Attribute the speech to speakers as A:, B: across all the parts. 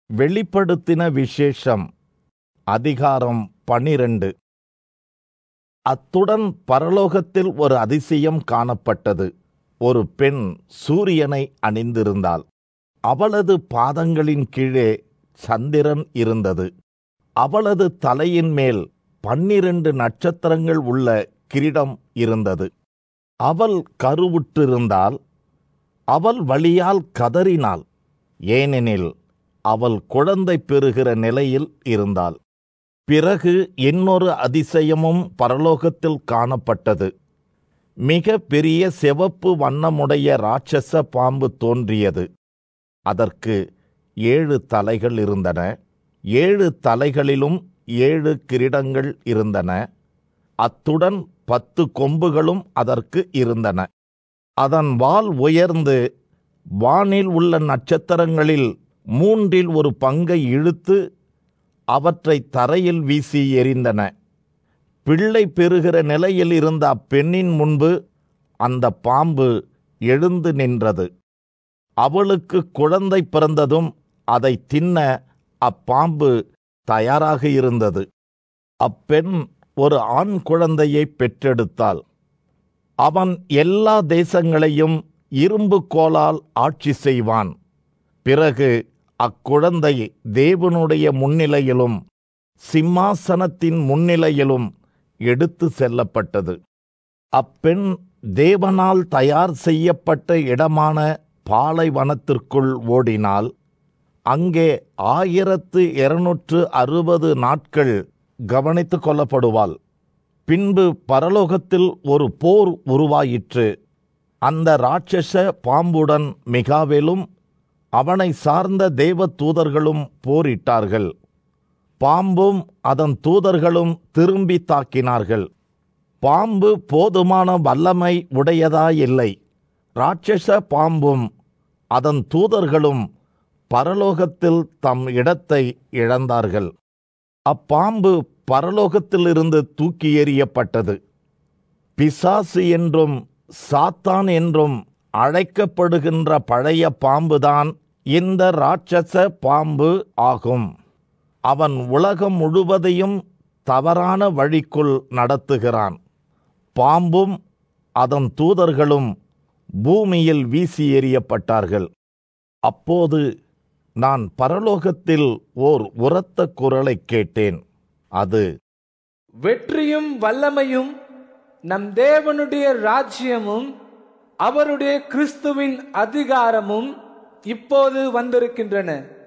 A: வெளிப்படுத்தின விசேஷம் அதிகாரம் பனிரெண்டு அத்துடன் பரலோகத்தில் ஒரு அதிசயம் காணப்பட்டது ஒரு பெண் சூரியனை அணிந்திருந்தாள் அவளது பாதங்களின் கீழே சந்திரன் இருந்தது அவளது தலையின் மேல் பன்னிரண்டு நட்சத்திரங்கள் உள்ள கிரீடம் இருந்தது அவள் கருவுற்றிருந்தால் அவள் வழியால் கதறினாள் ஏனெனில் அவள் குழந்தை பெறுகிற நிலையில் இருந்தாள் பிறகு இன்னொரு அதிசயமும் பரலோகத்தில் காணப்பட்டது மிக பெரிய சிவப்பு வண்ணமுடைய ராட்சச பாம்பு தோன்றியது அதற்கு ஏழு தலைகள் இருந்தன ஏழு தலைகளிலும் ஏழு கிரீடங்கள் இருந்தன அத்துடன் பத்து கொம்புகளும் அதற்கு இருந்தன அதன் வால் உயர்ந்து வானில் உள்ள நட்சத்திரங்களில் மூன்றில் ஒரு பங்கை இழுத்து அவற்றை தரையில் வீசி எறிந்தன பிள்ளை பெறுகிற நிலையில் இருந்த அப்பெண்ணின் முன்பு அந்த பாம்பு எழுந்து நின்றது அவளுக்கு குழந்தை பிறந்ததும் அதை தின்ன அப்பாம்பு தயாராக இருந்தது அப்பெண் ஒரு ஆண் குழந்தையை பெற்றெடுத்தாள் அவன் எல்லா தேசங்களையும் இரும்பு கோலால் ஆட்சி செய்வான் பிறகு அக்குழந்தை தேவனுடைய முன்னிலையிலும் சிம்மாசனத்தின் முன்னிலையிலும் எடுத்து செல்லப்பட்டது அப்பெண் தேவனால் தயார் செய்யப்பட்ட இடமான பாலைவனத்திற்குள் ஓடினால் அங்கே ஆயிரத்து இருநூற்று அறுபது நாட்கள் கவனித்து கொள்ளப்படுவாள் பின்பு பரலோகத்தில் ஒரு போர் உருவாயிற்று அந்த ராட்சச பாம்புடன் மிகாவேலும் அவனை சார்ந்த தேவ தூதர்களும் போரிட்டார்கள் பாம்பும் அதன் தூதர்களும் திரும்பி தாக்கினார்கள் பாம்பு போதுமான வல்லமை உடையதாயில்லை ராட்சச பாம்பும் அதன் தூதர்களும் பரலோகத்தில் தம் இடத்தை இழந்தார்கள் அப்பாம்பு பரலோகத்திலிருந்து தூக்கி எறியப்பட்டது பிசாசு என்றும் சாத்தான் என்றும் அழைக்கப்படுகின்ற பழைய பாம்புதான் இந்த ராட்சச பாம்பு ஆகும் அவன் உலகம் முழுவதையும் தவறான வழிக்குள் நடத்துகிறான் பாம்பும் அதன் தூதர்களும் பூமியில் வீசி எறியப்பட்டார்கள் அப்போது நான் பரலோகத்தில் ஓர் உரத்த குரலைக் கேட்டேன் அது
B: வெற்றியும் வல்லமையும் நம் தேவனுடைய ராஜ்யமும் அவருடைய கிறிஸ்துவின் அதிகாரமும் இப்போது வந்திருக்கின்றன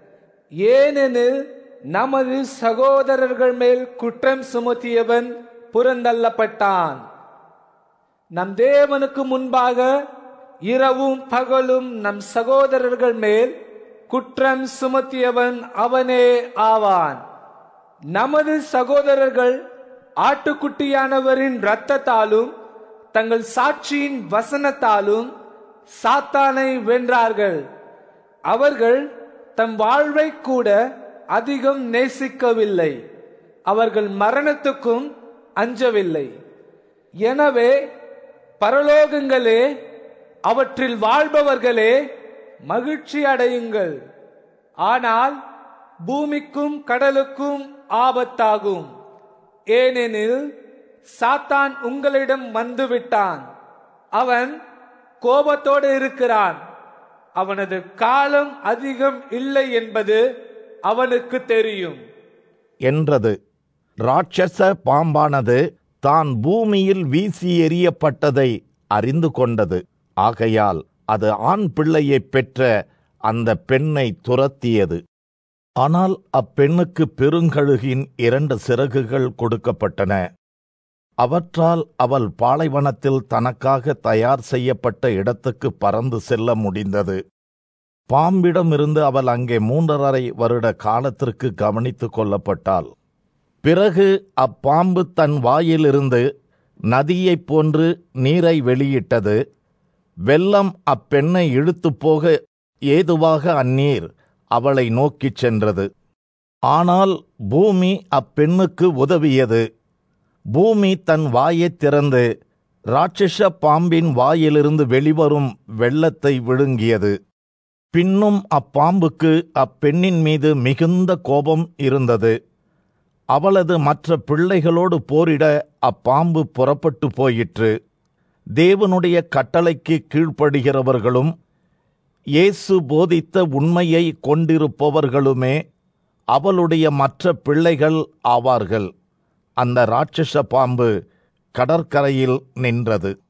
B: ஏனெனில் நமது சகோதரர்கள் மேல் குற்றம் சுமத்தியவன் புறந்தள்ளப்பட்டான் நம் தேவனுக்கு முன்பாக இரவும் பகலும் நம் சகோதரர்கள் மேல் குற்றம் சுமத்தியவன் அவனே ஆவான் நமது சகோதரர்கள் ஆட்டுக்குட்டியானவரின் இரத்தத்தாலும் தங்கள் சாட்சியின் வசனத்தாலும் சாத்தானை வென்றார்கள் அவர்கள் தம் வாழ்வை கூட அதிகம் நேசிக்கவில்லை அவர்கள் மரணத்துக்கும் அஞ்சவில்லை எனவே பரலோகங்களே அவற்றில் வாழ்பவர்களே மகிழ்ச்சி அடையுங்கள் ஆனால் பூமிக்கும் கடலுக்கும் ஆபத்தாகும் ஏனெனில் சாத்தான் உங்களிடம் வந்துவிட்டான் அவன் கோபத்தோடு இருக்கிறான் அவனது காலம் அதிகம் இல்லை என்பது அவனுக்கு தெரியும்
A: என்றது ராட்சச பாம்பானது தான் பூமியில் வீசி எறியப்பட்டதை அறிந்து கொண்டது ஆகையால் அது ஆண் பிள்ளையை பெற்ற அந்த பெண்ணை துரத்தியது ஆனால் அப்பெண்ணுக்கு பெருங்கழுகின் இரண்டு சிறகுகள் கொடுக்கப்பட்டன அவற்றால் அவள் பாலைவனத்தில் தனக்காக தயார் செய்யப்பட்ட இடத்துக்கு பறந்து செல்ல முடிந்தது பாம்பிடமிருந்து அவள் அங்கே மூன்றரை வருட காலத்திற்கு கவனித்துக் கொள்ளப்பட்டாள் பிறகு அப்பாம்பு தன் வாயிலிருந்து நதியைப் போன்று நீரை வெளியிட்டது வெள்ளம் அப்பெண்ணை இழுத்துப் போக ஏதுவாக அந்நீர் அவளை நோக்கிச் சென்றது ஆனால் பூமி அப்பெண்ணுக்கு உதவியது பூமி தன் வாயைத் திறந்து ராட்சச பாம்பின் வாயிலிருந்து வெளிவரும் வெள்ளத்தை விழுங்கியது பின்னும் அப்பாம்புக்கு அப்பெண்ணின் மீது மிகுந்த கோபம் இருந்தது அவளது மற்ற பிள்ளைகளோடு போரிட அப்பாம்பு புறப்பட்டு போயிற்று தேவனுடைய கட்டளைக்கு கீழ்ப்படுகிறவர்களும் இயேசு போதித்த உண்மையை கொண்டிருப்பவர்களுமே அவளுடைய மற்ற பிள்ளைகள் ஆவார்கள் அந்த ராட்சச பாம்பு கடற்கரையில் நின்றது